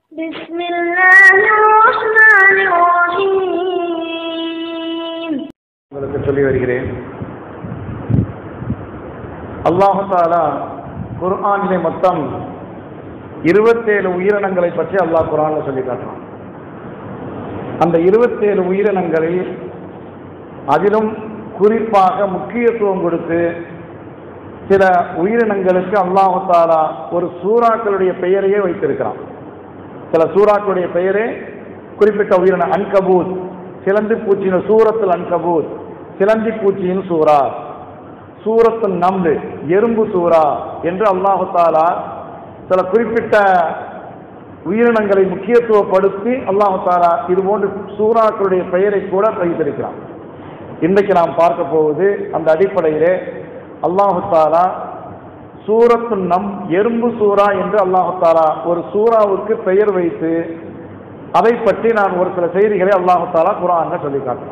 بسم الله الرحمن الرحيم உங்களுக்கு சொல்லி வருகிறேன் அல்லாஹு தாலா குர்ஆனிலே மொத்தம் இருபத்தேழு உயிரினங்களை பற்றி அல்லாஹ் குர்ஆன்ல சொல்லி காட்டுறான் அந்த இருபத்தேழு உயிரினங்களில் அதிலும் குறிப்பாக முக்கியத்துவம் கொடுத்து சில உயிரினங்களுக்கு அல்லாஹு தாலா ஒரு சூறாக்களுடைய பெயரையே வைத்திருக்கிறான் சில சூறாக்களுடைய பெயரே குறிப்பிட்ட உயிரினம் அன்கபூத் சிலந்தி பூச்சியின் சூரத்தில் அன்கபூத் சிலந்தி பூச்சியின் சூறா சூரத்து நம்லு எறும்பு சூறா என்று அல்லாஹு தாலா சில குறிப்பிட்ட உயிரினங்களை முக்கியத்துவப்படுத்தி அல்லாஹு தாலா இது போன்று சூறாக்களுடைய பெயரை கூட வைத்திருக்கிறான் இன்றைக்கு நாம் பார்க்க போவது அந்த அடிப்படையிலே அல்லாஹு தாலா சூரத்து நம் எறும்பு சூரா என்று அல்லாஹு தாலா ஒரு சூறாவுக்கு பெயர் வைத்து அதை பற்றி நான் ஒரு சில செய்திகளை அல்லாஹு தாலா குரான்ல சொல்லி காட்டுறேன்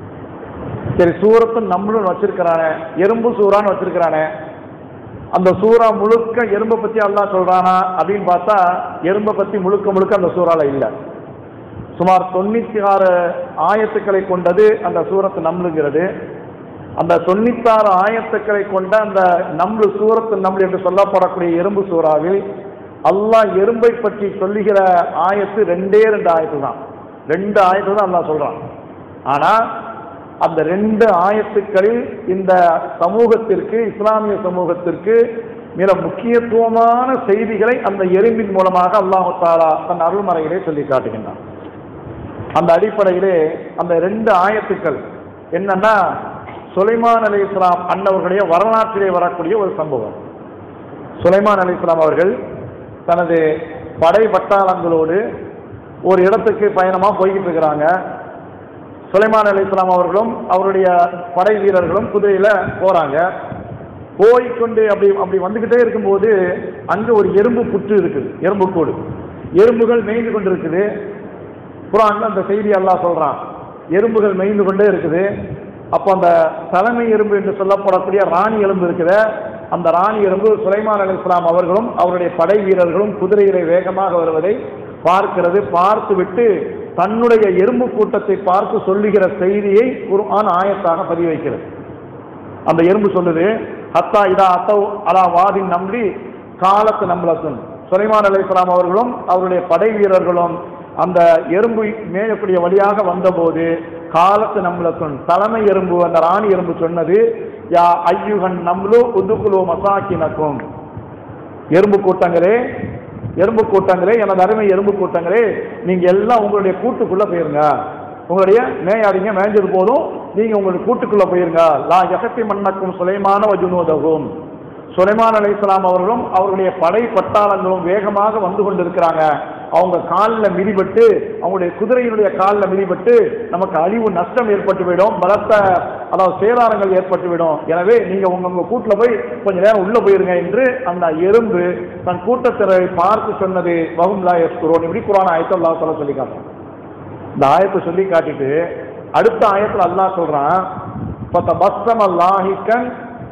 சரி சூரத்து நம்மளும் வச்சிருக்கிறானே எறும்பு சூறான்னு வச்சிருக்கிறானே அந்த சூறா முழுக்க எறும்பை பத்தி அல்லாஹ் சொல்றானா அப்படின்னு பார்த்தா எறும்பை பத்தி முழுக்க முழுக்க அந்த சூறால இல்ல சுமார் தொண்ணூத்தி ஆறு ஆயத்துக்களை கொண்டது அந்த சூரத்து நம்லுங்கிறது அந்த தொண்ணூத்தாறு ஆயத்துக்களை கொண்ட அந்த நம்லு சூரத்து நம்லு என்று சொல்லப்படக்கூடிய எறும்பு சூறாவில் அல்லாஹ் எறும்பை பற்றி சொல்லுகிற ஆயத்து ரெண்டே ரெண்டு ஆயத்து தான் ரெண்டு ஆயத்து தான் அல்லாஹ் சொல்றான் ஆனா அந்த ரெண்டு ஆயத்துக்களில் இந்த சமூகத்திற்கு இஸ்லாமிய சமூகத்திற்கு மிக முக்கியத்துவமான செய்திகளை அந்த எறும்பின் மூலமாக அல்லாஹு தாலா தன் அருள்மறையிலே சொல்லி காட்டுகின்றான் அந்த அடிப்படையிலே அந்த ரெண்டு ஆயத்துக்கள் என்னன்னா சுலைமான் அலி இஸ்லாம் அன்னவர்களுடைய வரலாற்றிலே வரக்கூடிய ஒரு சம்பவம் சுலைமான் அலி இஸ்லாம் அவர்கள் தனது படை பட்டாளங்களோடு ஒரு இடத்துக்கு பயணமாக போய்கிட்டு இருக்கிறாங்க சுலைமான் அலி இஸ்லாம் அவர்களும் அவருடைய படை வீரர்களும் குதிரையில போறாங்க போய்க்கொண்டு அப்படி அப்படி வந்துகிட்டே இருக்கும்போது அங்க ஒரு எறும்பு புற்று இருக்குது எறும்பு கூடு எறும்புகள் மேய்ந்து கொண்டு இருக்குது குரான்ல அந்த செய்தி அல்லாஹ் சொல்றான் எறும்புகள் மேய்ந்து கொண்டே இருக்குது அப்போ அந்த தலைமை எறும்பு என்று சொல்லப்படக்கூடிய ராணி எறும்பு இருக்கிற அந்த ராணி எறும்பு சுலைமான் அலி இஸ்லாம் அவர்களும் அவருடைய படை வீரர்களும் குதிரையிலே வேகமாக வருவதை பார்க்கிறது பார்த்து விட்டு தன்னுடைய எறும்பு கூட்டத்தை பார்த்து சொல்லுகிற செய்தியை குர்ஆன் ஆயத்தாக பதிவு வைக்கிறது அந்த எறும்பு சொல்லுது ஹத்தா இதா அத்தவ் அலா வாதின் நம்பி காலத்து நம்பலத்துன் சுலைமான் அலி இஸ்லாம் அவர்களும் அவருடைய படை வீரர்களும் அந்த எறும்பு மேயக்கூடிய வழியாக வந்தபோது காலத்து நம்பலத்துன் தலைமை எறும்பு அந்த ராணி எறும்பு சொன்னது யா ஐயுகன் நம்லு உதுகுலு மசாக்கினக்கும் எறும்பு கூட்டங்களே எறும்பு கூட்டங்களே எனது அருமை எறும்பு கூட்டங்களே நீங்க எல்லாம் உங்களுடைய கூட்டுக்குள்ள போயிருங்க உங்களுடைய மேயாதீங்க மேய்ஞ்சது போதும் நீங்க உங்களுடைய கூட்டுக்குள்ள போயிருங்க லா எகத்தி மன்னக்கும் சுலைமான வஜுனோதகும் சுலைமான் அலி இஸ்லாம் அவர்களும் அவருடைய படை பட்டாளங்களும் வேகமாக வந்து கொண்டிருக்கிறாங்க அவங்க காலில் மிதிபட்டு அவங்களுடைய குதிரையினுடைய காலில் மிதிபட்டு நமக்கு அழிவு நஷ்டம் ஏற்பட்டு விடும் பலத்த அதாவது சேதாரங்கள் ஏற்பட்டு விடும் எனவே நீங்க உங்க உங்க கூட்டில் போய் கொஞ்ச நேரம் உள்ள போயிருங்க என்று அந்த எறும்பு தன் கூட்டத்தினரை பார்த்து சொன்னது வகும்லா எஸ்குரோன் இப்படி குரான் ஆயத்தை அல்லா சொல்ல சொல்லி காட்டுறான் இந்த ஆயத்தை சொல்லி காட்டிட்டு அடுத்த ஆயத்தில் அல்லாஹ் சொல்றான் பத்த பஸ்தம் அல்லாஹிக்கன்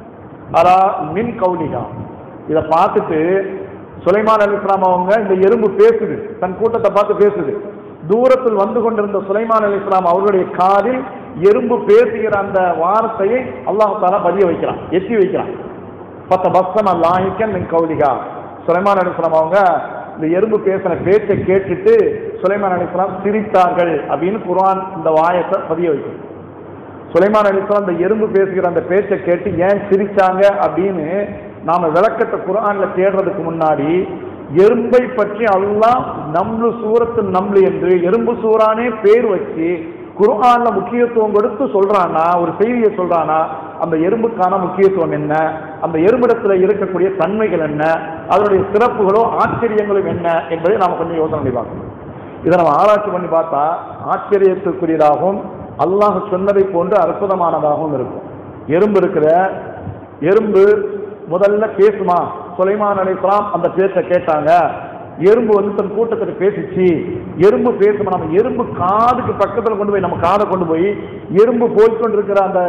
அரா மின் கவுலிகா இதை பார்த்துட்டு சுலைமான் அலி இஸ்லாம் அவங்க இந்த எறும்பு பேசுது தன் கூட்டத்தை பார்த்து பேசுது தூரத்தில் வந்து கொண்டிருந்த சுலைமான் அலி இஸ்லாம் அவர்களுடைய காதில் எறும்பு பேசுகிற அந்த வார்த்தையை அல்லாஹு தாலா பதிய வைக்கிறான் எத்தி வைக்கிறான் பத்த பஸ்தம் அல்லாஹிக்கன் மின் கவுலிகா சுலைமான் அலி இஸ்லாம் அவங்க இந்த எறும்பு பேசின பேச்சை கேட்டுட்டு சுலைமான் அலி இஸ்லாம் சிரித்தார்கள் அப்படின்னு குர்ஆன் இந்த வாயத்தை பதிய வைக்கும் சுலைமான் அலி இஸ்லாம் இந்த எறும்பு பேசுகிற அந்த பேச்சை கேட்டு ஏன் சிரிச்சாங்க அப்படின்னு நாம விளக்கத்தை குரான்ல தேடுறதுக்கு முன்னாடி எறும்பை பற்றி அல்லாஹ் நம்லு சூரத்து நம்லு என்று எறும்பு சூறானே பேர் வச்சு குர்ஆன்ல முக்கியத்துவம் கொடுத்து சொல்றானா ஒரு செய்தியை சொல்றானா அந்த எறும்புக்கான முக்கியத்துவம் என்ன அந்த எறும்பிடத்துல இருக்கக்கூடிய தன்மைகள் என்ன அதனுடைய சிறப்புகளோ ஆச்சரியங்களும் என்ன என்பதை நாம கொஞ்சம் யோசனை பண்ணி பார்க்கணும் இதை நம்ம ஆராய்ச்சி பண்ணி பார்த்தா ஆச்சரியத்துக்குரியதாகவும் அல்லாஹ் சொன்னதை போன்று அற்புதமானதாகவும் இருக்கும் எறும்பு இருக்கிற எறும்பு முதல்ல பேசுமா சுலைமான் அலைக்கலாம் அந்த பேச்சை கேட்டாங்க எறும்பு வந்து தன் கூட்டத்தில் பேசிச்சு எறும்பு பேசுமா நம்ம எறும்பு காதுக்கு பக்கத்தில் கொண்டு போய் நம்ம காதை கொண்டு போய் எறும்பு போய்கொண்டிருக்கிற அந்த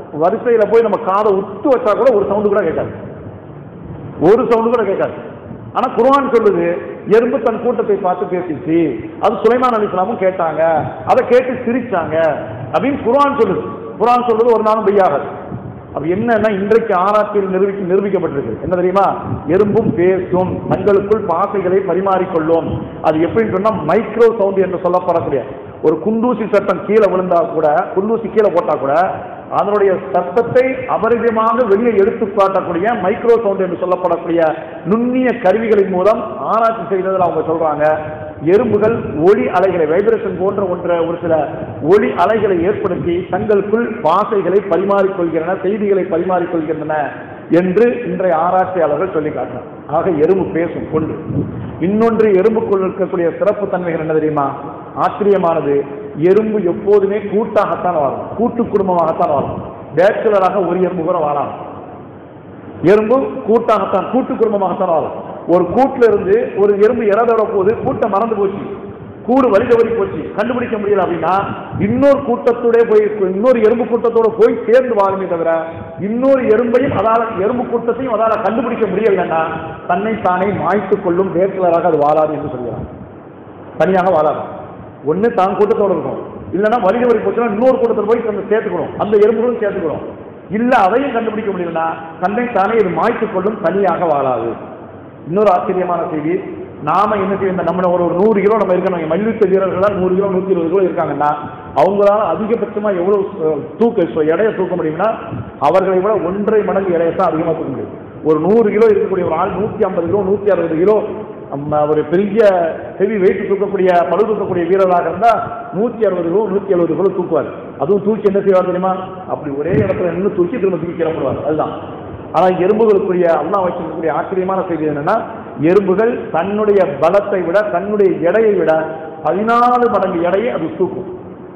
வரிசையில போய் நம்ம காதை உத்து வச்சா கூட ஒரு சவுண்டு கூட கேட்காது ஒரு சவுண்டு கூட கேட்காது ஆனா குர்ஆன் சொல்லுது எறும்பு தன் கூட்டத்தை பார்த்து பேசிச்சு அது சுலைமான் அலிஸ்லாமும் கேட்டாங்க அதை கேட்டு சிரிச்சாங்க அப்படின்னு குர்ஆன் சொல்லுது குர்ஆன் சொல்றது ஒரு நாளும் பொய்யாகாது அப்ப என்னன்னா இன்றைக்கு ஆராய்ச்சியில் நிரூபிக்க நிரூபிக்கப்பட்டிருக்கு என்ன தெரியுமா எறும்பும் பேசும் தங்களுக்குள் பாசைகளை பரிமாறிக்கொள்ளும் அது எப்படின்னு சொன்னா மைக்ரோ சவுண்ட் என்று சொல்லப்படக்கூடிய ஒரு குண்டூசி சட்டம் கீழே விழுந்தா கூட குண்டூசி கீழே போட்டா கூட அதனுடைய சத்தத்தை அபரிதமாக வெளியே எடுத்து காட்டக்கூடிய மைக்ரோ சவுண்ட் என்று சொல்லப்படக்கூடிய நுண்ணிய கருவிகளின் மூலம் ஆராய்ச்சி செய்ததில் அவங்க சொல்றாங்க எறும்புகள் ஒளி அலைகளை வைப்ரேஷன் போன்ற ஒன்ற ஒரு சில ஒளி அலைகளை ஏற்படுத்தி தங்களுக்குள் பாசைகளை பரிமாறிக்கொள்கின்றன செய்திகளை பரிமாறிக்கொள்கின்றன என்று இன்றைய ஆராய்ச்சியாளர்கள் சொல்லி காட்டினார் ஆக எறும்பு பேசும் கொண்டு இன்னொன்று எறும்புக்குள் இருக்கக்கூடிய சிறப்பு தன்மைகள் என்ன தெரியுமா ஆச்சரியமானது எறும்பு எப்போதுமே கூட்டாகத்தான் வாழும் கூட்டு குடும்பமாகத்தான் வாழும் பேச்சுலராக ஒரு எறும்பு கூட வாழாம் எறும்பு கூட்டாகத்தான் கூட்டு குடும்பமாகத்தான் வாழும் ஒரு கூட்டுல இருந்து ஒரு எறும்பு இறதோட போது கூட்டம் மறந்து போச்சு கூடு வழி தவறி போச்சு கண்டுபிடிக்க முடியல அப்படின்னா இன்னொரு கூட்டத்தோட போய் இன்னொரு எறும்பு கூட்டத்தோட போய் சேர்ந்து வாழுமே தவிர இன்னொரு எறும்பையும் அதால எறும்பு கூட்டத்தையும் அதால கண்டுபிடிக்க முடியலைன்னா தன்னை தானே மாய்த்துக் கொள்ளும் வேட்களராக அது வாழாது என்று சொல்கிறார் தனியாக வாழாது ஒண்ணு தான் கூட்டத்தோட இருக்கும் இல்லைன்னா வழி தவறி போச்சுன்னா இன்னொரு கூட்டத்தில் போய் நம்ம சேர்த்துக்கணும் அந்த எறும்புகளும் சேர்த்துக்கணும் இல்ல அதையும் கண்டுபிடிக்க முடியலன்னா தன்னை தானே இது மாய்த்துக் கொள்ளும் தனியாக வாழாது இன்னொரு ஆச்சரியமான செய்தி நாம என்ன செய்ய இந்த நம்ம ஒரு ஒரு நூறு கிலோ நம்ம இருக்கணும் மல்யுத்த வீரர்களால் நூறு கிலோ நூத்தி இருபது கிலோ இருக்காங்கன்னா அவங்களால அதிகபட்சமா எவ்வளவு அஹ், தூக்க so எடையை தூக்க முடியும்னா அவர்களை விட ஒன்றரை மடங்கு எடையை தான் அதிகமாக தூக்க முடியும் ஒரு நூறு கிலோ இருக்கக்கூடிய ஒரு ஆள் நூத்தி ஐம்பது கிலோ நூத்தி அறுபது கிலோ நம்ம ஒரு பெரிய ஹெவி வெயிட் தூக்கக்கூடிய பளு தூக்கக்கூடிய வீரராக இருந்தா நூத்தி அறுபது கிலோ நூத்தி எழுபது கிலோ தூக்குவார் அதுவும் தூக்கி என்ன செய்வார் தெரியுமா அப்படி ஒரே இடத்துல நின்று தூக்கி திரும்ப தூக்கி கிளம்புவார் அதுதான் ஆனா எறும்புகளுக்குரிய அண்ணா வச்சிருக்கக்கூடிய ஆச்சரியமான செய்தி என்னன்னா எறும்புகள் தன்னுடைய பலத்தை விட தன்னுடைய எடையை விட பதினாலு மடங்கு எடையை அது தூக்கும்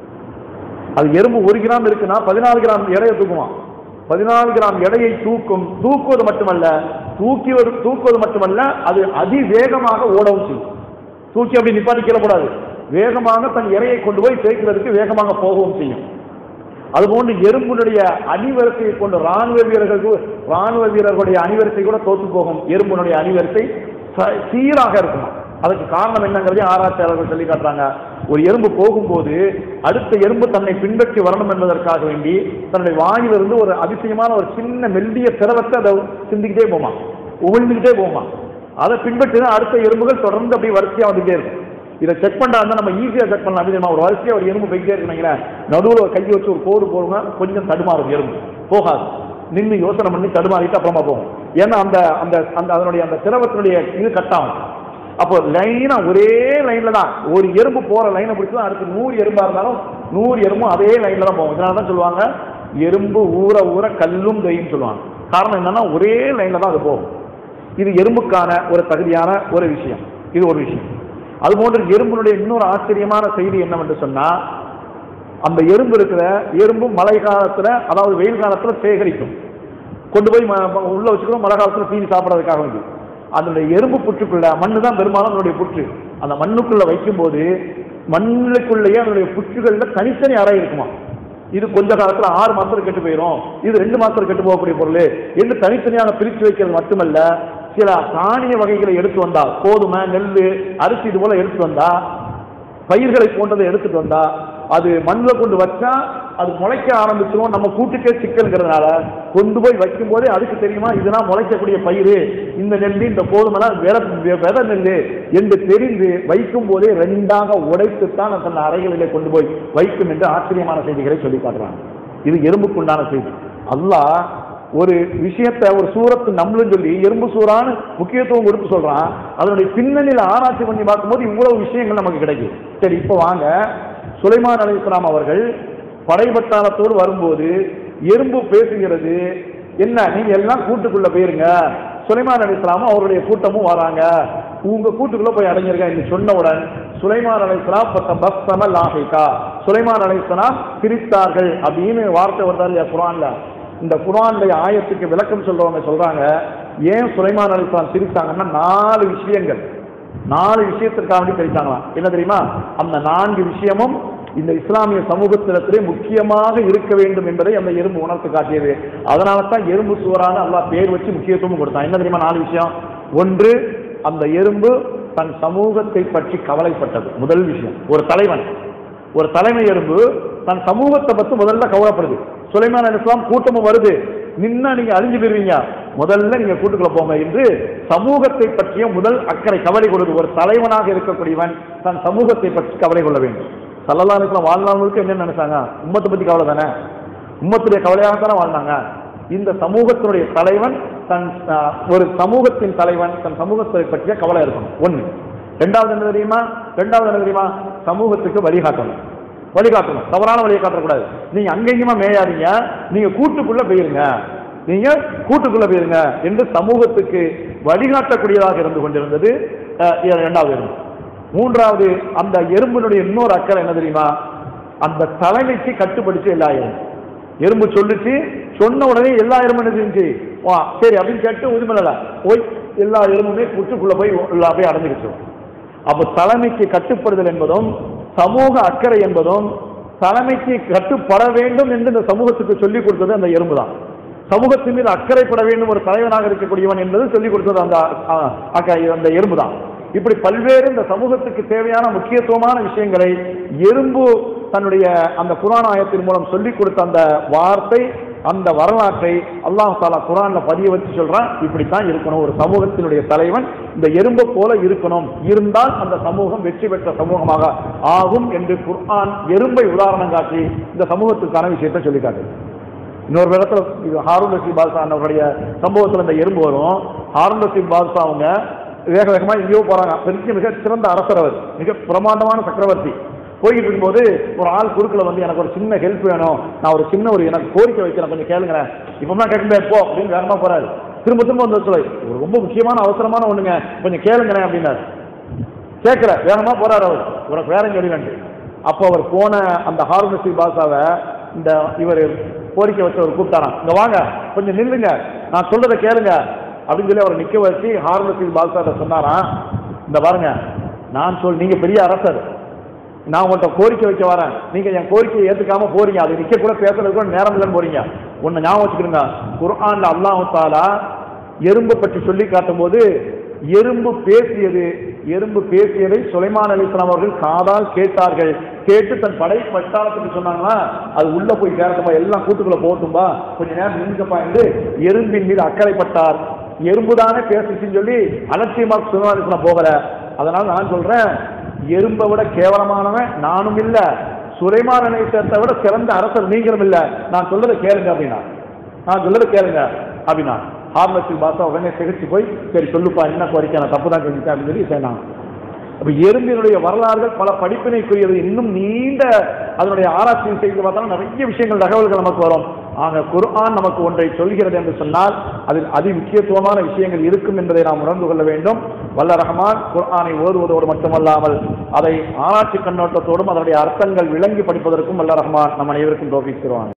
அது எறும்பு ஒரு கிராம் இருக்குன்னா பதினாலு கிராம் எடையை தூக்குமா பதினாலு கிராம் எடையை தூக்கும் தூக்குவது மட்டுமல்ல தூக்கி வரு- தூக்குவது மட்டுமல்ல அது அதிவேகமாக ஓடவும் செய்யும் தூக்கி அப்படி நிப்பாட்டி கீழப்படாது வேகமாக தன் இறையை கொண்டு போய் சேர்க்கிறதுக்கு வேகமாக போகவும் செய்யும் அதுபோன்று எறும்புடைய அணிவரிசையை கொண்டு ராணுவ வீரர்களுக்கு ராணுவ வீரர்களுடைய அணிவரிசை கூட தோத்து போகும் எறும்புடைய அணிவரிசை ச- சீராக இருக்கும் அதுக்கு காரணம் என்னங்கிறதையும் ஆராய்ச்சியாளர்கள் சொல்லி காட்டுறாங்க ஒரு எறும்பு போகும்போது அடுத்த எறும்பு தன்னை பின்பற்றி வரணும் என்பதற்காக வேண்டி தன்னுடைய வாயிலிருந்து ஒரு அதிசயமான ஒரு சின்ன மெல்லிய திரவத்தை அதை சிந்திக்கிட்டே போமா உமிழ்ந்துக்கிட்டே போமா அதை பின்பற்றி தான் அடுத்த எறும்புகள் தொடர்ந்து அப்படியே வரிசையா வந்துட்டே இருக்கும் இதை செக் பண்ணா இருந்தா நம்ம ஈஸியா செக் பண்ணலாம் அப்படிமா ஒரு வரிசையா ஒரு எறும்பு போய்கிட்டே இருக்கீங்களா நடுவுல ஒரு கையை வச்சு ஒரு கோடு போடுங்க கொஞ்சம் தடுமாறும் எறும்பு போகாது நின்று யோசனை பண்ணி தடுமாறிட்டு அப்புறமா போகும் ஏன்னா அந்த அந்த அந்த அதனுடைய அந்த திரவத்தினுடைய இது கட்டாகும் அப்போ லைனா ஒரே லைன்ல தான் ஒரு எறும்பு போற லைனை பிடிச்சி தான் அடுத்து நூறு எறும்பா இருந்தாலும் நூறு எறும்பும் அதே லைன்ல தான் போகும் இதனால தான் சொல்லுவாங்க எறும்பு ஊற ஊற கல்லும் தையும் சொல்லுவாங்க காரணம் என்னன்னா ஒரே லைன்ல தான் அது போகும் இது எறும்புக்கான ஒரு தகுதியான ஒரு விஷயம் இது ஒரு விஷயம் அதுபோன்று எறும்பினுடைய இன்னொரு ஆச்சரியமான செய்தி என்னவென்று சொன்னா அந்த எறும்பு இருக்கிற எறும்பு மழை காலத்துல அதாவது வெயில் காலத்துல சேகரிக்கும் கொண்டு போய் ம- ம- உள்ள வச்சுக்கிறோம் மழை காலத்துல தீனி சாப்பிடறதுக்காக வேண்டி அதனுடைய எறும்பு புற்றுக்குள்ள மண்ணு தான் பெரும்பாலும் அதனுடைய புற்று அந்த மண்ணுக்குள்ள வைக்கும்போது மண்ணுக்குள்ளேயே அதனுடைய புற்றுகள்ல தனித்தனி அறை இருக்குமா இது கொஞ்ச காலத்துல ஆறு மாசத்துல கெட்டு போயிடும் இது ரெண்டு மாசத்துல கெட்டு போகக்கூடிய பொருள் என்று தனித்தனியாக பிரித்து வைக்கிறது மட்டுமல்ல சில தானிய வகைகளை எடுத்து வந்தா கோதுமை நெல் அரிசி இது போல எடுத்து வந்தா பயிர்களை போன்றதை எடுத்துட்டு வந்தா அது மண்ணில் கொண்டு வச்சா அது முளைக்க ஆரம்பிச்சிரும் நம்ம கூட்டுக்கே சிக்கல்ங்கிறதுனால கொண்டு போய் வைக்கும் போதே அதுக்கு தெரியுமா இதெல்லாம் முளைக்கக்கூடிய பயிர் இந்த நெல் இந்த கோதுமைலாம் வித வித நெல் என்று தெரிந்து வைக்கும் போதே ரெண்டாக உடைத்துத்தான் தன் அறைகளிலே கொண்டு போய் வைக்கும் என்று ஆச்சரியமான செய்திகளை சொல்லி காட்டுறாங்க இது எறும்புக்குண்டான செய்தி அல்லாஹ் ஒரு விஷயத்தை ஒரு சூரத்து நம்மளும் சொல்லி எறும்பு சூறான்னு முக்கியத்துவம் கொடுத்து சொல்றான் அதனுடைய பின்னணியில ஆராய்ச்சி பண்ணி பார்க்கும்போது இவ்வளவு விஷயங்கள் நமக்கு கிடைக்கும் சரி இப்போ வாங்க சுலைமான் அலைஹிஸ்ஸலாம் அவர்கள் படைபட்டாளத்தோடு வரும்போது எறும்பு பேசுகிறது என்ன நீங்க எல்லாம் கூட்டுக்குள்ள போயிருங்க சுலைமான் அலைஹிஸ்ஸலாமும் அவருடைய கூட்டமும் வராங்க உங்க கூட்டுக்குள்ள போய் அடைஞ்சிருங்க என்று சொன்னவுடன் சுலைமான் அலைஹிஸ்ஸலாம் பத்த பஸ்தம லாஹிகா சுலைமான் அலைஹிஸ்ஸலாம் பிரித்தார்கள் அப்படின்னு வார்த்தை வருதா இல்லையா குரான்ல இந்த குரானுடைய ஆயத்துக்கு விளக்கம் சொல்றவங்க சொல்றாங்க ஏன் சுலைமான் அலிஸ்லாம் சிரித்தாங்கன்னா நாலு விஷயங்கள் நாலு விஷயத்திற்காக வேண்டி பிரித்தாங்களாம் என்ன தெரியுமா அந்த நான்கு விஷயமும் இந்த இஸ்லாமிய சமூகத்திடத்திலே முக்கியமாக இருக்க வேண்டும் என்பதை அந்த எறும்பு உணர்த்து காட்டியது அதனால தான் எறும்பு சுவரான அல்லாஹ் பேர் வச்சு முக்கியத்துவம் கொடுத்தான் என்ன தெரியுமா நாலு விஷயம் ஒன்று அந்த எறும்பு தன் சமூகத்தை பற்றி கவலைப்பட்டது முதல் விஷயம் ஒரு தலைவன் ஒரு தலைமை எறும்பு தன் சமூகத்தை பத்தி முதல்ல கவலைப்படுது சுலைமான் அலிஸ்லாம் கூட்டமும் வருது நின்னா நீங்க அழிஞ்சு போயிருவீங்க முதல்ல நீங்க கூட்டுக்குள்ள போங்க என்று சமூகத்தை பற்றிய முதல் அக்கறை கவலை கொள்வது ஒரு தலைவனாக இருக்கக்கூடியவன் தன் சமூகத்தை பற்றி கவலை கொள்ள வேண்டும் சல்லல்லா அலிஸ்லாம் வாழ்நாள் முழுக்க என்ன நினைச்சாங்க உம்மத்தை பத்தி கவலை தானே உம்மத்துடைய கவலையாக தானே வாழ்ந்தாங்க இந்த சமூகத்தினுடைய தலைவன் தன் அஹ், ஒரு சமூகத்தின் தலைவன் தன் சமூகத்தை பற்றிய கவலை இருக்கணும் ஒண்ணு ரெண்டாவது என்ன தெரியுமா ரெண்டாவது என்ன தெரியுமா சமூகத்துக்கு வழிகாட்டணும் வழிகாட்டணும் தவறான வழியை காட்டக்கூடாது நீங்க அங்கெங்குமா மேயாதீங்க நீங்க கூட்டுக்குள்ள போயிருங்க நீங்க கூட்டுக்குள்ள போயிருங்க என்று சமூகத்துக்கு வழிகாட்டக்கூடியதாக இருந்து கொண்டிருந்தது அஹ், இரண்டாவது எறும்பு மூன்றாவது அந்த எறும்பினுடைய இன்னொரு அக்கறை என்ன தெரியுமா அந்த தலைமைக்கு கட்டுப்படுத்தி எல்லா எறும்பு எறும்பு சொல்லுச்சு சொன்ன உடனே எல்லா எறும்பும் என்ன செஞ்சுச்சு வா சரி அப்படின்னு கேட்டு உரிமலை போய் எல்லா எறும்புமே கூட்டுக்குள்ள போய் எல்லா போய் அடைஞ்சிருச்சு அப்போ தலைமைக்கு கட்டுப்படுதல் என்பதும் சமூக அக்கறை என்பதும் தலைமைக்கு கட்டுப்பட வேண்டும் என்று இந்த சமூகத்துக்கு சொல்லிக் கொடுத்தது அந்த எறும்பு தான் சமூகத்தின் மீது அக்கறைப்பட வேண்டும் ஒரு தலைவனாக இருக்கக்கூடியவன் என்பது சொல்லிக் கொடுத்தது அந்த ஆ, அக்க- அந்த எறும்பு தான் இப்படி பல்வேறு இந்த சமூகத்துக்கு தேவையான முக்கியத்துவமான விஷயங்களை எறும்பு தன்னுடைய அந்த குரான் ஆயத்தின் மூலம் சொல்லிக் கொடுத்த அந்த வார்த்தை அந்த வரலாற்றை அல்லாஹ் தாலா குரான்ல பதிய வச்சு சொல்றான் இப்படித்தான் இருக்கணும் ஒரு சமூகத்தினுடைய தலைவன் இந்த எறும்பை போல இருக்கணும் இருந்தால் அந்த சமூகம் வெற்றி பெற்ற சமூகமாக ஆகும் என்று குர்ஆன் எறும்பை உதாரணம் காட்டி இந்த சமூகத்துக்கான விஷயத்தை சொல்லி காட்டுது இன்னொரு இடத்துல இது ஹாரூன் ரஷீத் பாதுஷா அவருடைய சம்பவத்தில் இந்த எறும்பு வரும் ஹாரூன் ரஷீத் பாதுஷா அவங்க வேக வேகமா எங்கேயோ போறாங்க பெரிய மிக சிறந்த அரசர் அவர் மிக பிரமாண்டமான சக்கரவர்த்தி போய்கிட்டு இருக்கும்போது ஒரு ஆள் குறுக்கில் வந்து எனக்கு ஒரு சின்ன ஹெல்ப் வேணும் நான் ஒரு சின்ன ஒரு எனக்கு கோரிக்கை வைக்கிறேன் கொஞ்சம் கேளுங்களேன் இப்போலாம் கேட்க முடியாது போ அப்படின்னு வேகமா போறாரு திரும்ப திரும்ப வந்து சொல்லு ஒரு ரொம்ப முக்கியமான அவசரமான ஒண்ணுங்க கொஞ்சம் கேளுங்களேன் அப்படின்னாரு கேட்கல வேகமா போறாரு அவர் உனக்கு வேற சொல்லிட்டு அப்போ அவர் போன அந்த ஹார்மசி பாஷாவை இந்த இவர் கோரிக்கை வச்சவர் கூப்பிட்டாராம் இங்க வாங்க கொஞ்சம் நில்லுங்க நான் சொல்றதை கேளுங்க அப்படின்னு சொல்லி அவரை நிக்க வச்சு ஹார்மசி பாஷா சொன்னாராம் இந்த பாருங்க நான் சொல் நீங்க பெரிய அரசர் நான் உங்கள்கிட்ட கோரிக்கை வைக்க வரேன் நீங்க என் கோரிக்கையை ஏத்துக்காம போறீங்க அது நிக்க கூட பேசுறது கூட நேரம் இல்லைன்னு போறீங்க ஒன்னு ஞாபகம் வச்சுக்கிடுங்க குர்ஆன்ல அல்லாஹ் தாலா எறும்பை பற்றி சொல்லி காட்டும் போது எறும்பு பேசியது எறும்பு பேசியதை சுலைமான் அலிஸ்லாம் அவர்கள் காதால் கேட்டார்கள் கேட்டு தன் படை பட்டாளத்துக்கு சொன்னாங்களா அது உள்ள போய் சேரட்டும்பா எல்லாம் கூட்டுக்குள்ள போகட்டும்பா கொஞ்ச நேரம் நின்றுப்பா என்று எறும்பின் மீது அக்கறைப்பட்டார் எறும்புதானே பேசுச்சுன்னு சொல்லி அலட்சியமாக சுலைமான் அலிஸ்லாம் போகல அதனால நான் சொல்றேன் எறும்பை விட கேவலமானவன் நானும் இல்ல சுலைமான் அலைசத்தை விட சிறந்த அரசர் நீங்களும் இல்ல நான் சொல்றதை கேளுங்க அப்படின்னா நான் சொல்றதை கேளுங்க அப்படின்னா ஹார்மத்தில் பாசா உடனே திகச்சு போய் சரி சொல்லுப்பா என்ன கோரிக்கை நான் தப்பு தான் செஞ்சுட்டேன் அப்படின்னு சொல்லி சொன்னாங்க அப்ப எறும்பினுடைய வரலாறுகள் பல படிப்பினைக்குரியது இன்னும் நீண்ட அதனுடைய ஆராய்ச்சி செய்து பார்த்தாலும் நிறைய விஷயங்கள் தகவல்கள் நமக்கு வரும் ஆக குர்ஆன் நமக்கு ஒன்றை சொல்கிறது என்று சொன்னால் அதில் அதி முக்கியத்துவமான விஷயங்கள் இருக்கும் என்பதை நாம் உணர்ந்து கொள்ள வேண்டும் வல்ல ரஹ்மான் குர்ஆனை ஓதுவதோடு மட்டுமல்லாமல் அதை ஆராய்ச்சி கண்ணோட்டத்தோடும் அதனுடைய அர்த்தங்கள் விளங்கி படிப்பதற்கும் வல்ல ரஹ்மான் நம் அனைவருக்கும் தோப்பிக்கிறோம்